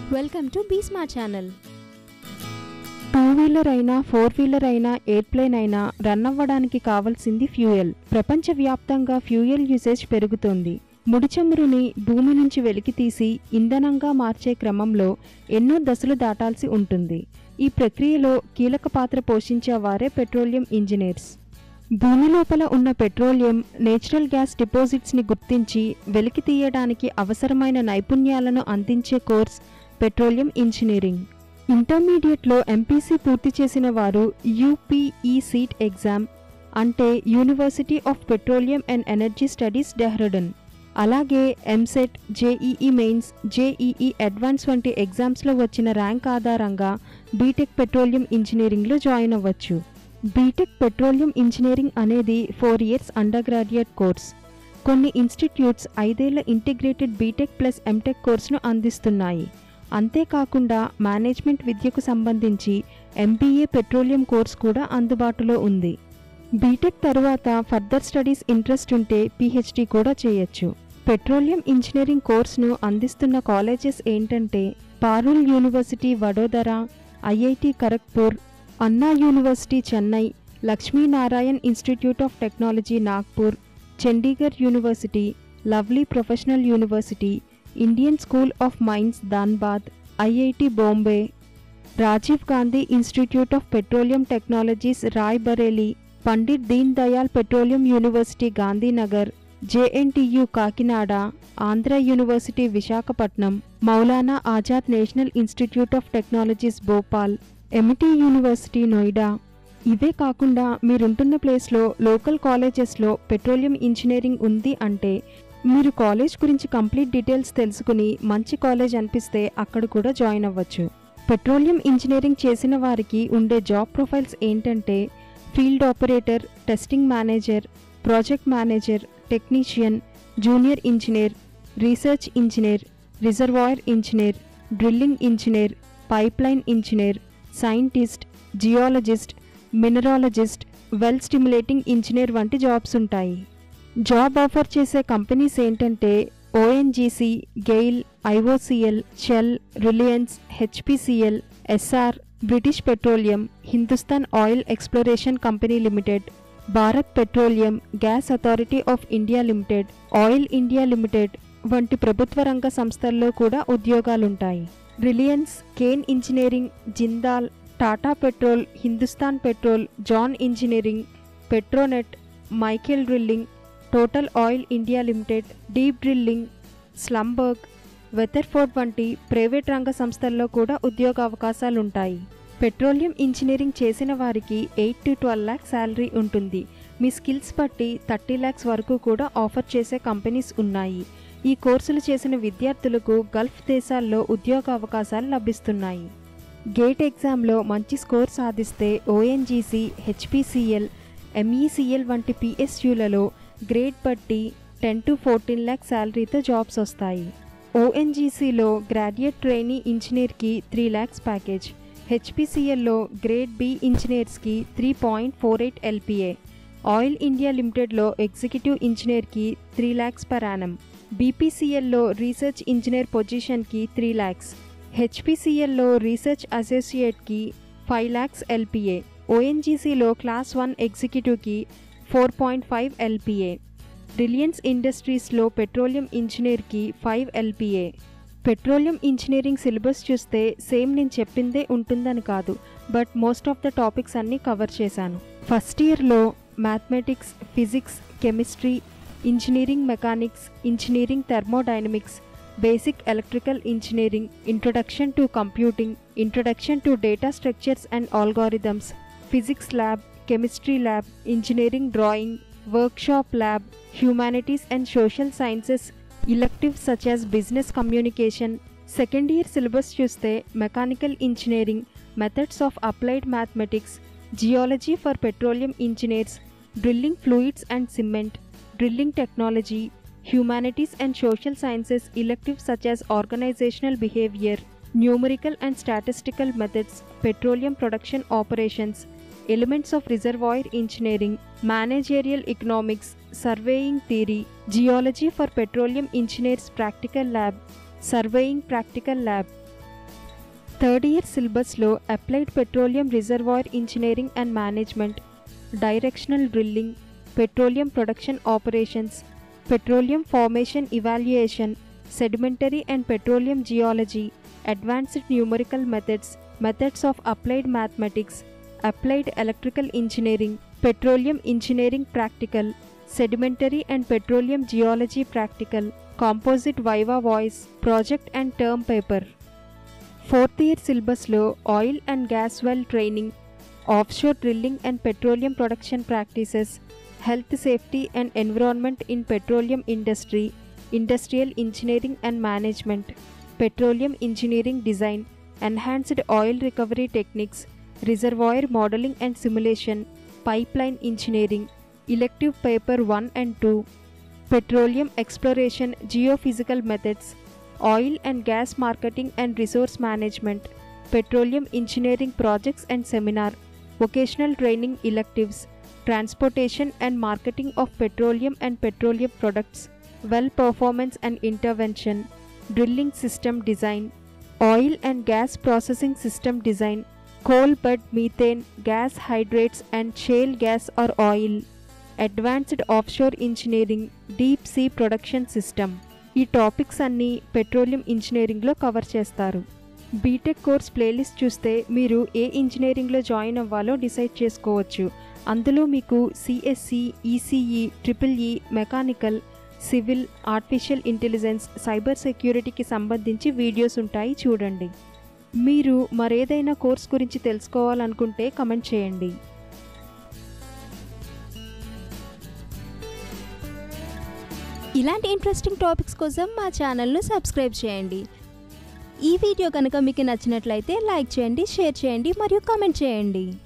welcome to be smart channel two wheeler అయినా four wheeler అయినా airplane అయినా run అవ్వడానికి కావాల్సింది ఫ్యూయల్ ప్రపంచవ్యాప్తంగా ఫ్యూయల్ యూసేజ్ పెరుగుతోంది ముడి చమురుని భూమి నుంచి వెలికితీసి ఇంధనంగా మార్చే క్రమంలో ఎన్నో దశలు దాటాల్సి ఉంటుంది ఈ ప్రక్రియలో కీలక పాత్ర పోషించే వారే పెట్రోలియం ఇంజనీర్స్ భూమి లోపల ఉన్న పెట్రోలియం నేచురల్ గ్యాస్ డిపాజిట్స్ని గుర్తించి వెలికి తీయడానికి అవసరమైన నైపుణ్యాలను అందించే కోర్స్ పెట్రోలియం ఇంజనీరింగ్ ఇంటర్మీడియట్లో ఎంపీసీ పూర్తి చేసిన వారు యూపీఈ సీట్ ఎగ్జామ్ అంటే university of petroleum and energy studies Dehradun అలాగే EAMCET JEE mains JEE advance వంటి ఎగ్జామ్స్లో వచ్చిన ర్యాంక్ ఆధారంగా బీటెక్ పెట్రోలియం ఇంజనీరింగ్లో జాయిన్ అవ్వచ్చు బీటెక్ పెట్రోలియం ఇంజనీరింగ్ అనేది four years under graduate course కొన్ని ఇన్స్టిట్యూట్స్ ఐదేళ్ల ఇంటిగ్రేటెడ్ బీటెక్ ప్లస్ ఎంటెక్ కోర్సును అందిస్తున్నాయి అంతేకాకుండా మేనేజ్మెంట్ విద్యకు సంబంధించి ఎంబీఏ పెట్రోలియం కోర్స్ కూడా అందుబాటులో ఉంది బీటెక్ తర్వాత ఫర్దర్ స్టడీస్ ఇంట్రెస్ట్ ఉంటే పీహెచ్డీ కూడా చేయొచ్చు పెట్రోలియం ఇంజనీరింగ్ కోర్సును అందిస్తున్న కాలేజెస్ ఏంటంటే Parul university Vadodara IIT Kharagpur Anna university Chennai Lakshminarayan institute of technology Nagpur Chandigarh university lovely professional university Indian school of mines Dhanbad IIT Bombay Rajiv Gandhi institute of petroleum technologies Rae Bareli Pandit Deen Dayal petroleum university Gandhinagar JNTU Kakinada Andhra university Visakhapatnam Maulana Azad national institute of technologies Bhopal Amity university Noida ఇవే కాకుండా మీరుంటున్న ప్లేస్లో local కాలేజెస్లో petroleum engineering ఉంది అంటే మీరు college గురించి complete details తెలుసుకుని మంచి కాలేజ్ అనిపిస్తే అక్కడ కూడా జాయిన్ అవ్వచ్చు పెట్రోలియం ఇంజనీరింగ్ చేసిన వారికి ఉండే జాబ్ ప్రొఫైల్స్ ఏంటంటే field operator testing manager project manager technician junior engineer research engineer reservoir engineer drilling engineer pipeline engineer scientist geologist mineralogist well stimulating engineer వంటి జాబ్స్ ఉంటాయి జాబ్ ఆఫర్ చేసే companies ఏంటంటే ONGC GAIL IOCL shell reliance HPCL Essar British petroleum Hindustan oil exploration company limited Bharat petroleum gas authority of India limited oil India limited వంటి ప్రభుత్వ రంగ సంస్థల్లో కూడా ఉద్యోగాలుంటాయి reliance Kane engineering Jindal Tata petrol Hindustan petrol John engineering Petronet Michael drilling total oil India limited deep drilling Schlumberger Weatherford వంటి private రంగ సంస్థల్లో కూడా ఉద్యోగ అవకాశాలు ఉంటాయి పెట్రోలియం ఇంజనీరింగ్ చేసిన వారికి eight to twelve lakhs salary ఉంటుంది మీ స్కిల్స్ బట్టి థర్టీ ల్యాక్స్ వరకు కూడా ఆఫర్ చేసే కంపెనీస్ ఉన్నాయి ఈ కోర్సులు చేసిన విద్యార్థులకు గల్ఫ్ దేశాల్లో ఉద్యోగ అవకాశాలు లభిస్తున్నాయి గేట్ ఎగ్జామ్లో మంచి స్కోర్ సాధిస్తే ఓఎన్జీసీ హెచ్పిసిఎల్ ఎంఈసిఎల్ వంటి పిఎస్యులలో గ్రేడ్ బట్టి టెన్ టు ఫోర్టీన్ ల్యాక్ శాలరీతో జాబ్స్ వస్తాయి ఓఎన్జీసీలో గ్రాడ్యుయేట్ ట్రైనీ ఇంజనీర్కి త్రీ ల్యాక్స్ ప్యాకేజ్ హెచ్పిసిఎల్లో గ్రేడ్ బి ఇంజనీర్స్కి three point four eight LPA oil India లిమిటెడ్లో ఎగ్జిక్యూటివ్ ఇంజనీర్కి త్రీ ల్యాక్స్ పర్ యానం బీపీసీఎల్లో రీసెర్చ్ ఇంజనీర్ పొజిషన్కి త్రీ ల్యాక్స్ హెచ్పిసిఎల్లో రీసెర్చ్ అసోసియేట్కి ఫైవ్ ల్యాక్స్ ఎల్పిఏ ఓఎన్జీసీలో క్లాస్ వన్ ఎగ్జిక్యూటివ్కి four point five LPA reliance ఇండస్ట్రీస్లో పెట్రోలియం ఇంజనీర్కి five LPA petroleum engineering syllabus చూస్తే సేమ్ నేను చెప్పిందే ఉంటుందని కాదు but most of the topics అన్నీ కవర్ చేశాను ఫస్ట్ ఇయర్లో mathematics physics chemistry engineering mechanics engineering thermodynamics basic electrical engineering introduction to computing introduction to data structures and algorithms physics lab chemistry lab engineering drawing workshop lab humanities and social sciences elective such as business communication second year syllabus చూస్తే mechanical engineering methods of applied mathematics geology for petroleum engineers drilling fluids and cement drilling technology humanities and social sciences elective such as organizational behavior numerical and statistical methods petroleum production operations elements of reservoir engineering managerial economics surveying theory geology for petroleum engineers practical lab surveying practical lab third year సిలబస్లో applied petroleum reservoir engineering and management directional drilling petroleum production operations petroleum formation evaluation sedimentary and petroleum geology advanced numerical methods methods of applied mathematics applied electrical engineering petroleum engineering practical sedimentary and petroleum geology practical composite viva voice project and term paper fourth year సిలబస్లో oil and gas well training offshore drilling and petroleum production practices health safety and environment in petroleum industry industrial engineering and management petroleum engineering design enhanced oil recovery techniques reservoir modelling and simulation pipeline engineering elective paper 1 and 2 petroleum exploration geophysical methods oil and gas marketing and resource management petroleum engineering projects and seminar vocational training electives transportation and marketing of petroleum and petroleum products well performance and intervention drilling system design oil and gas processing system design coal bed methane gas hydrates and shale gas or oil advanced offshore engineering deep sea production system ఈ topics అన్నీ petroleum ఇంజనీరింగ్లో cover చేస్తారు BTech course playlist చూస్తే మీరు ఏ ఇంజనీరింగ్లో join అవ్వాలో decide చేసుకోవచ్చు అందులో మీకు CSE ECE triple E mechanical civil artificial intelligence cyber సెక్యూరిటీకి సంబంధించి వీడియోస్ ఉంటాయి చూడండి మీరు మరేదైనా కోర్స్ గురించి తెలుసుకోవాలనుకుంటే కమెంట్ చేయండి ఇలాంటి ఇంట్రెస్టింగ్ టాపిక్స్ కోసం మా ఛానల్ను సబ్స్క్రైబ్ చేయండి ఈ వీడియో కనుక మీకు నచ్చినట్లయితే లైక్ చేయండి షేర్ చేయండి మరియు కామెంట్ చేయండి